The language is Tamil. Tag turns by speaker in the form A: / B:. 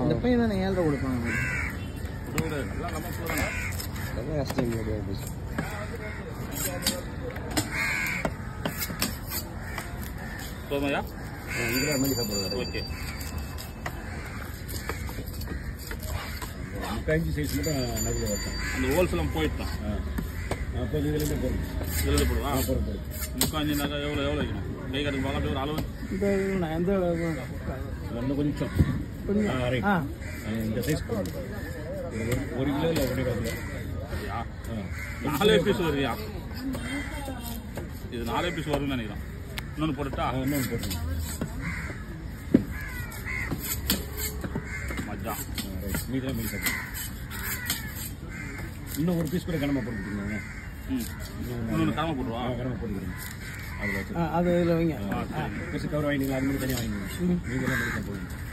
A: இந்த பையன் தானே ஏழரை கொடுப்பாங்க
B: விடு, விடு. எல்லாம் நம்ம போதும்
C: ரொம்ப கஷ்டம் இல்லை
B: போதுமையா
C: இங்கே மல்லி சாப்பிடுவாரு
B: ஓகே
C: முக்காஞ்சி சைஸ் மட்டும் நடுவில் வைப்பேன்
B: அந்த ஹோல்சேலம் போயிட்டான்
C: அப்போ இதுலேருந்து போடுங்க
B: இதில் போடுவா
C: போடுற போடுங்க
B: முக்காஞ்சி நகை எவ்வளோ எவ்வளோ வைக்கணும் கை கட்டுக்கு பார்க்க அப்படியே ஒரு அளவு
A: இந்த நான் எந்த
C: இன்னும் கொஞ்சம்
A: கொஞ்சம்
C: ஆ, right.
A: ஆ
C: ஆ, இந்த சைஸ் போடுங்க இது ஒரு- ஒரு கிலோ இல்லை ஒன்றே கால் கிலோ
B: சரியா
C: ஆ
B: நாலே பீஸ் வருவியா இது நாலே பீஸ் வரும்னு நினைக்கிறேன் இன்னொன்று போட்டுட்டா
C: ஆ, இன்னொன்று போட்டுருங்க
B: மஜா
C: ரைட் மீதெல்லாம் மல்லி சாப்பிடுங்க இன்னும் ஒரு பீஸ் கூட கனமாக போட்டு கொடுத்துருங்க
B: ம் இன்னொன்று கடமை போட்டுருவா
C: ஆ கனமாக போட்டுக்கிறேங்க அதில் வச்சு
A: ஆ, அது இதில் வைங்க
B: ஆ சரி
C: பெருசு கவர் வாங்கினீங்களா அது மட்டும் தனியாக வாங்கிக்கோங்க மீதெல்லாம் மல்லி சாப்பிடுங்க